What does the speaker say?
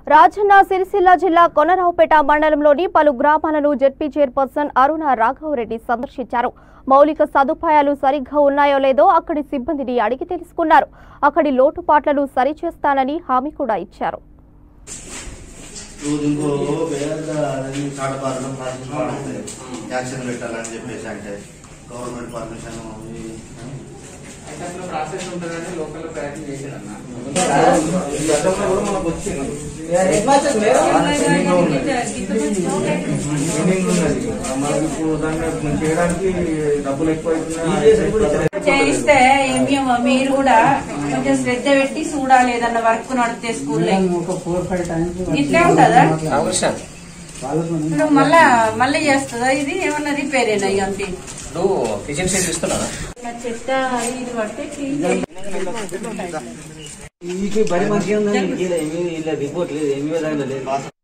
రాజన్న సిరిసిల్ల జిల్లా కొనరావుపేట మండలంలోని పలు గ్రామాలను జెడ్పీ చైర్పర్సన్ అరుణ రాఘవరెడ్డి సందర్శించారు మౌలిక సదుపాయాలు సరిగ్గా ఉన్నాయో లేదో అక్కడి సిబ్బందిని అడిగి తెలుసుకున్నారు అక్కడి లోటుపాట్లను సరిచేస్తానని హామీ కూడా ఇచ్చారు రోజు ఇంకో పేద చాటపాలన పర్మిషన్ యాక్షన్ పెట్టాలని చెప్పేసి అంటే గవర్నమెంట్ పర్మిషన్ అయితే అందులో ప్రాసెస్ ఉంటుందని లోకల్ ప్రయత్నం చేశారన్న గతంలో కూడా మనకు వచ్చింది ట్రైనింగ్ ఉన్నది మనకి ఇప్పుడు దాన్ని చేయడానికి డబ్బులు ఎక్కువ అవుతున్నాయి చేయిస్తే ఏమో మీరు కూడా కొంచెం శ్రద్ధ పెట్టి చూడాలి ఏదన్నా వర్క్ నడితే స్కూల్లో ఇట్లే ఉంటుందా ఇప్పుడు మళ్ళా మళ్ళీ చేస్తుందా ఇది ఏమన్నా రిపేర్ అయినా అంతే ఇప్పుడు కిచెన్ సెట్ ఇస్తున్నారా చెత్త ఇది పడితే క్లీన్ చేయాలి. మీకు బరి మంచిగా ఉందని ఇలా ఏమీ ఇలా రిపోర్ట్ లేదు ఏమీ లేదు